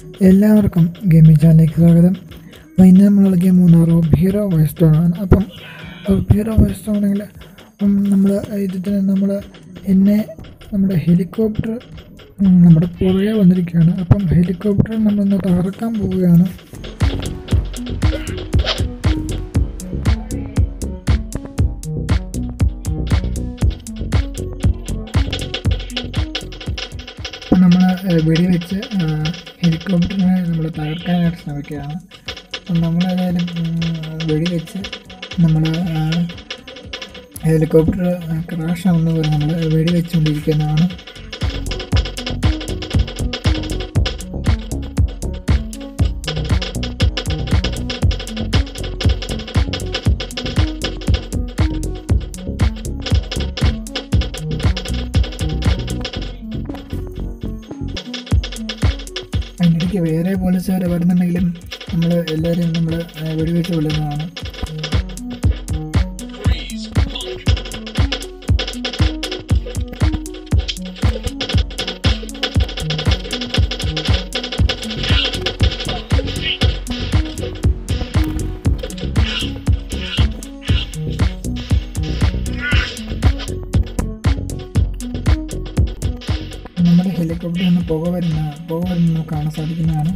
എല്ലാവർക്കും ഗെയിമിംഗ് ചാനലിലേക്ക് സ്വാഗതം ഇന്ന് നമ്മൾ കളിക്കാൻ പോകുന്ന റോബ് ഹീറോ വൈസ്റ്റോൺ ആണ് അപ്പം റോബ് ഹീറോ വൈസ്റ്റോൺ ആണെങ്കിൽ നമ്മൾ ഇതിന് നമ്മൾ എന്നെ നമ്മുടെ ഹെലികോപ്റ്റർ നമ്മുടെ പുറകെ വന്നിരിക്കുകയാണ് അപ്പം ഹെലികോപ്റ്റർ നമ്മളിന്ന് തകർക്കാൻ പോവുകയാണ് അപ്പം നമ്മൾ വെടിവെച്ച് ഹെലികോപ്റ്ററിനെ നമ്മൾ തകർക്കാനായിട്ട് ശ്രമിക്കുകയാണ് അപ്പം നമ്മളേതായാലും വെടിവെച്ച് നമ്മൾ ഹെലികോപ്റ്റർ ക്രാഷ് ആവുന്ന പോലെ നമ്മൾ വെടിവെച്ചുകൊണ്ടിരിക്കുന്നതാണ് അതിനിടയ്ക്ക് വേറെ പോലീസുകാർ വരുന്നുണ്ടെങ്കിലും നമ്മൾ എല്ലാവരും നമ്മൾ വെടിവെച്ച് കൊള്ളുന്നതാണ് നമ്മുടെ ഹെലികോപ്റ്ററിൽ നിന്ന് പുക വരുന്ന പുക വരുന്ന നമുക്ക് കാണാൻ സാധിക്കുന്നതാണ്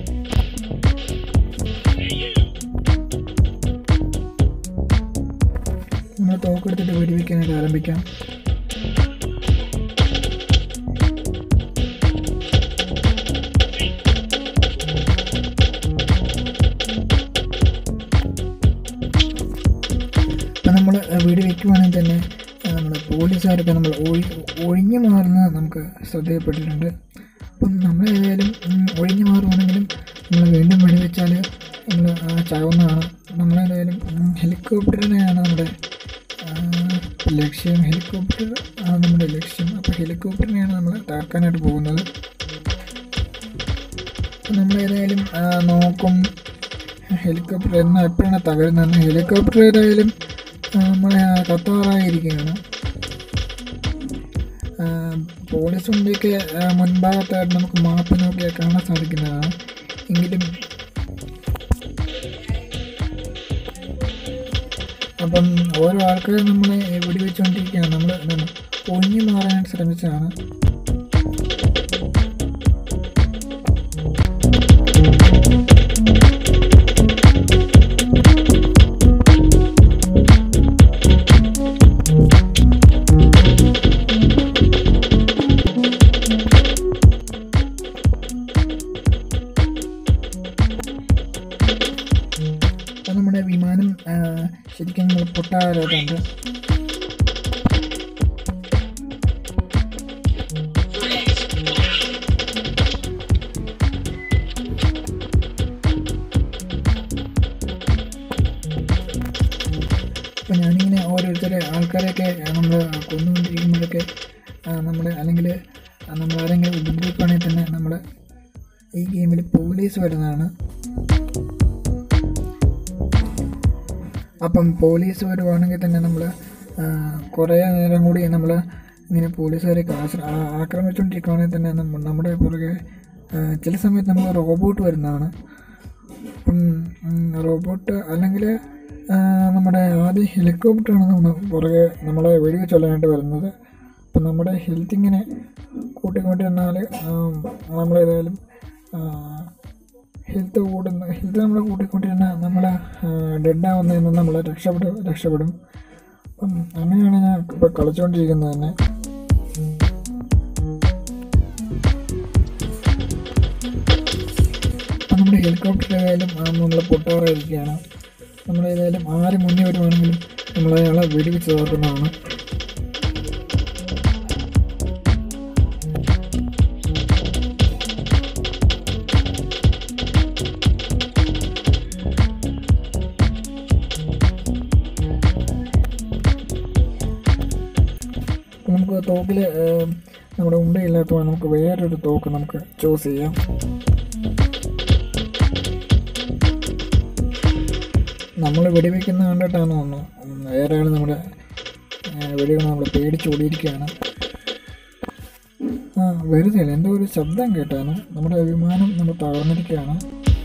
നമ്മൾ തോക്കെടുത്തിട്ട് വെടിവെക്കാനായിട്ട് ആരംഭിക്കാം ഇപ്പം നമ്മൾ വീട് വെക്കുവാണെങ്കിൽ തന്നെ നമ്മൾ പോലീസുകാരൊക്കെ നമ്മൾ ഒഴി ഒഴിഞ്ഞു മാറുന്നത് നമുക്ക് ശ്രദ്ധയിൽപ്പെട്ടിട്ടുണ്ട് അപ്പം നമ്മൾ ഏതായാലും ഒഴിഞ്ഞു മാറുവാണെങ്കിലും നമ്മൾ വീണ്ടും വെടിവെച്ചാൽ നമ്മൾ ചാവുന്നതാണ് നമ്മളേതായാലും ഹെലികോപ്റ്ററിനെയാണ് നമ്മുടെ ലക്ഷ്യം ഹെലികോപ്റ്റർ ആണ് നമ്മുടെ ലക്ഷ്യം അപ്പോൾ ഹെലികോപ്റ്ററിനെയാണ് നമ്മൾ തകർക്കാനായിട്ട് പോകുന്നത് അപ്പം നമ്മളേതായാലും നോക്കും ഹെലികോപ്റ്റർ എന്നാ എപ്പോഴാണ് തകരുന്നതെന്ന് ഹെലികോപ്റ്റർ ഏതായാലും നമ്മളെ കത്താറായിരിക്കുകയാണ് പോലീസ് വണ്ടിയൊക്കെ മുൻഭാഗത്തായിട്ട് നമുക്ക് മാപ്പ് നോക്കിയാൽ കാണാൻ സാധിക്കുന്നതാണ് എങ്കിലും അപ്പം ഓരോ ആൾക്കാരും നമ്മളെ വെടിവെച്ചുകൊണ്ടിരിക്കുകയാണ് നമ്മൾ ഒഴിഞ്ഞു മാറാനായിട്ട് ശ്രമിച്ചതാണ് അപ്പം നമ്മുടെ വിമാനം ശരിക്കും നമ്മൾ പൊട്ടാറായിട്ടുണ്ട് അപ്പം ഞാനിങ്ങനെ ഓരോരുത്തരെ ആൾക്കാരെയൊക്കെ നമ്മൾ കൊന്നുകൊണ്ടിരിക്കുമ്പോഴൊക്കെ നമ്മൾ അല്ലെങ്കിൽ നമ്മൾ ആരെങ്കിലും ഉപദ്രവിക്കുകയാണെങ്കിൽ തന്നെ നമ്മൾ ഈ ഗെയിമിൽ പോലീസ് വരുന്നതാണ് അപ്പം പോലീസ് വരുവാണെങ്കിൽ തന്നെ നമ്മൾ കുറേ നേരം കൂടി നമ്മൾ ഇങ്ങനെ പോലീസുകാരെ ആക്രമിച്ചുകൊണ്ടിരിക്കുകയാണെങ്കിൽ തന്നെ നമ്മുടെ പുറകെ ചില സമയത്ത് നമുക്ക് റോബോട്ട് വരുന്നതാണ് അപ്പം റോബോട്ട് അല്ലെങ്കിൽ നമ്മുടെ ആദ്യം ഹെലികോപ്റ്ററാണ് നമ്മൾ പുറകെ നമ്മളെ വെടിവെച്ച് കൊല്ലാനായിട്ട് വരുന്നത് അപ്പം നമ്മുടെ ഹെൽത്ത് ഇങ്ങനെ കൂട്ടിക്കൊണ്ടിരുന്നാൽ നമ്മളേതായാലും ഹെൽത്ത് കൂടുന്ന ഹെൽത്ത് നമ്മൾ കൂട്ടിക്കൊണ്ടിരുന്ന നമ്മൾ ഡെഡാവുന്നതിൽ നിന്ന് നമ്മൾ രക്ഷപ്പെടും രക്ഷപ്പെടും അപ്പം അങ്ങനെയാണ് ഞാൻ ഇപ്പോൾ കളിച്ചുകൊണ്ടിരിക്കുന്നത് തന്നെ അപ്പം നമ്മുടെ ഹെലികോപ്റ്റർ ഏതായാലും നമ്മൾ പൊട്ടാറായിരിക്കുകയാണ് നമ്മൾ ഏതായാലും ആര് മുന്നേ വരുവാണെങ്കിലും നമ്മൾ അയാളെ വെടിവെച്ച് തകർക്കുന്നതാണ് നമുക്ക് തോക്കിൽ നമ്മുടെ ഉണ്ടയില്ലാത്തതാണ് നമുക്ക് വേറൊരു തോക്ക് നമുക്ക് ചൂസ് ചെയ്യാം നമ്മൾ വെടിവെക്കുന്ന കണ്ടിട്ടാണ് തോന്നുന്നു വേറെ ആൾ നമ്മുടെ വെടികൾ നമ്മൾ പേടിച്ചോടിയിരിക്കുകയാണ് ആ വെറുതെ അല്ല എന്തോ ഒരു ശബ്ദം കേട്ടാണ് നമ്മുടെ വിമാനം നമ്മൾ തകർന്നിരിക്കുകയാണ്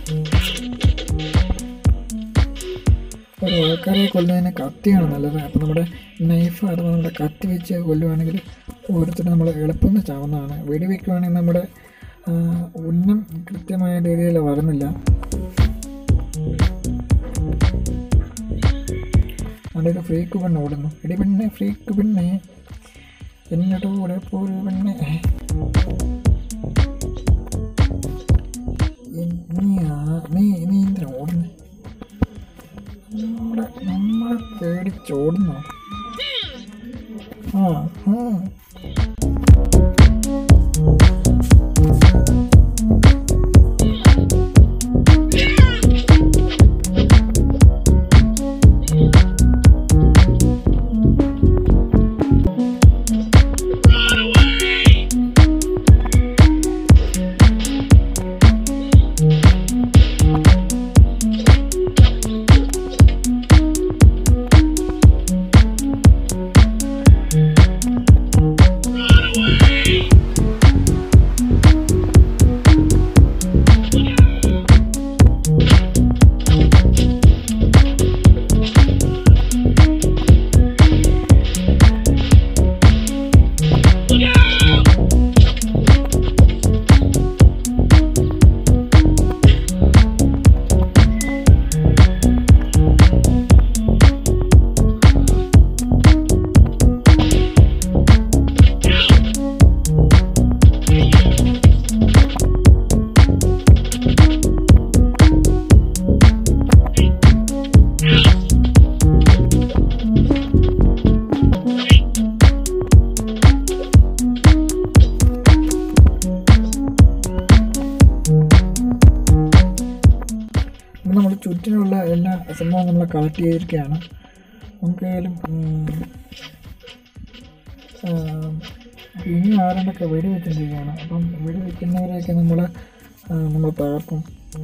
ഒരു ആൾക്കാരെ കൊല്ലുന്നതിന് കത്തിയാണ് നല്ലത് അപ്പം നമ്മുടെ നൈഫ് അഥവാ നമ്മുടെ കത്തി വെച്ച് കൊല്ലുവാണെങ്കിൽ ഓരോരുത്തരും നമ്മൾ എളുപ്പം ചാവുന്നതാണ് വെടിവെക്കുവാണെങ്കിൽ നമ്മുടെ ആ, ഉന്നം കൃത്യമായ രീതിയിൽ വരുന്നില്ല അവിടെ ഒരു ഫ്രീക്ക് പെണ്ണ് ഓടുന്നു എടി പെണ്ണെ ഫ്രീക്ക് പെണ്ണെ എന്നോട് കൂടെ പോരു പെണ്ണെ എൻ- നീ ആ- നീ നീ എന്തിനാ ഓടുന്നേ നമ്മളെ നമ്മളെ പേടിച്ചോടുന്നോ ആ ആ നമ്മൾ ചുറ്റിനുള്ള എല്ലാ സംഭവവും നമ്മൾ കളക്ട് ചെയ്തിരിക്കുകയാണ് നമുക്കായാലും ഇനി ആരണ്ടൊക്കെ വെടി വെച്ചിരിക്കുകയാണ് അപ്പം വെടി വെക്കുന്നവരെയൊക്കെ നമ്മൾ നമ്മൾ തകർക്കും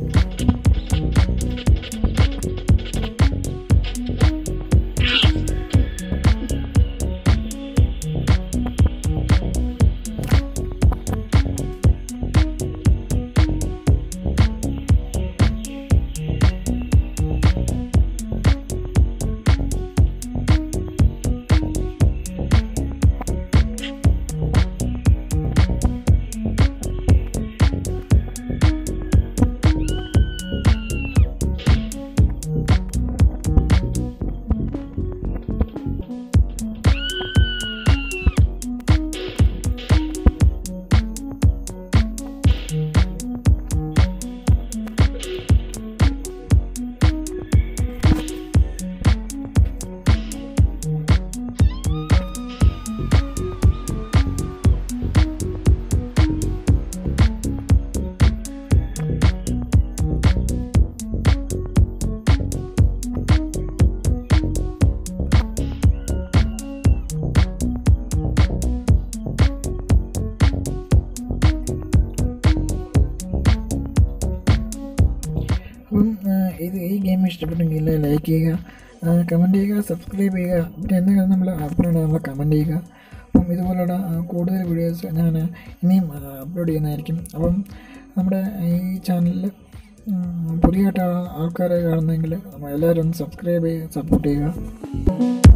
അപ്പം ആ, ഇത് ഈ ഗെയിം ഇഷ്ടപ്പെട്ടെങ്കിൽ ലൈക്ക് ചെയ്യുക കമൻറ്റ് ചെയ്യുക സബ്സ്ക്രൈബ് ചെയ്യുക പിന്നെ എന്തെങ്കിലും നമ്മൾ അഭിപ്രായം നമ്മൾ കമൻറ്റ് ചെയ്യുക അപ്പം ഇതുപോലുള്ള ആ, കൂടുതൽ വീഡിയോസ് ഞാൻ ഇനിയും അപ്ലോഡ് ചെയ്യുന്നതായിരിക്കും അപ്പം നമ്മുടെ ഈ ചാനലിൽ പുതിയതായിട്ട് ആ- ആൾക്കാരെ കാണുന്നെങ്കിൽ എല്ലാവരും ഒന്ന് സബ്സ്ക്രൈബ് ചെയ്യുക സപ്പോർട്ട് ചെയ്യുക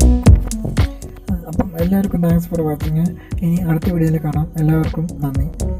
അപ്പം എല്ലാവർക്കും താങ്ക്സ് ഫോർ വാച്ചിങ് ഇനി അടുത്ത വീഡിയോയിൽ കാണാം എല്ലാവർക്കും നന്ദി